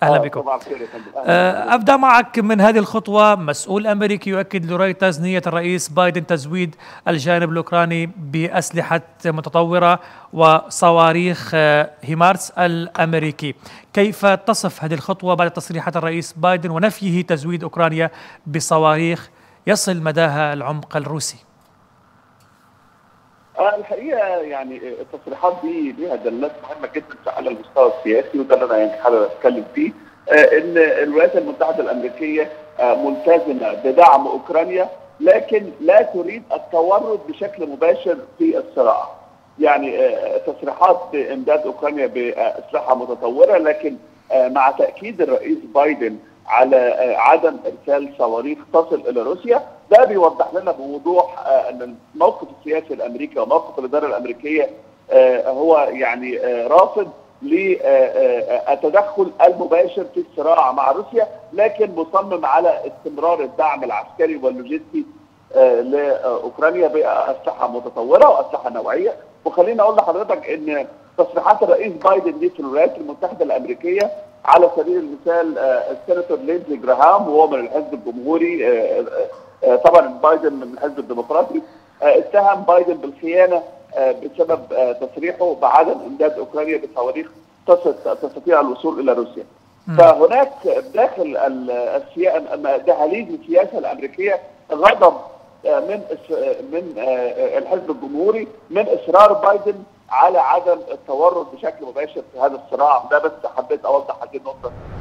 اهلا بكم ابدا معك من هذه الخطوه مسؤول امريكي يؤكد لرويترز نيه الرئيس بايدن تزويد الجانب الاوكراني باسلحه متطوره وصواريخ هيمارس الامريكي كيف تصف هذه الخطوه بعد تصريحات الرئيس بايدن ونفيه تزويد اوكرانيا بصواريخ يصل مداها العمق الروسي الحقيقه يعني التصريحات دي ليها دلالات مهمه جدا على المستوى السياسي وده اللي انا يعني حابب اتكلم فيه ان الولايات المتحده الامريكيه ملتزمه بدعم اوكرانيا لكن لا تريد التورط بشكل مباشر في الصراع. يعني تصريحات بامداد اوكرانيا باسلحه متطوره لكن مع تاكيد الرئيس بايدن على عدم ارسال صواريخ تصل الى روسيا ده بيوضح لنا بوضوح ان الموقف السياسي الامريكي وموقف الاداره الامريكيه هو يعني رافض للتدخل المباشر في الصراع مع روسيا لكن مصمم على استمرار الدعم العسكري واللوجستي لاوكرانيا باسلحه متطوره واسلحه نوعيه وخليني اقول لحضرتك ان تصريحات الرئيس بايدن دي في الولايات المتحده الامريكيه على سبيل المثال السيناتور لينزي جراهام وهو من الحزب الجمهوري طبعا بايدن من الحزب الديمقراطي اتهم بايدن بالخيانه بسبب تصريحه بعدم امداد اوكرانيا بصواريخ تستطيع الوصول الى روسيا. فهناك داخل دهاليز السياسه الامريكيه غضب من من الحزب الجمهوري من اصرار بايدن على عدم التورط بشكل مباشر في هذا الصراع ده بس حبيت اوضح هذه النقطه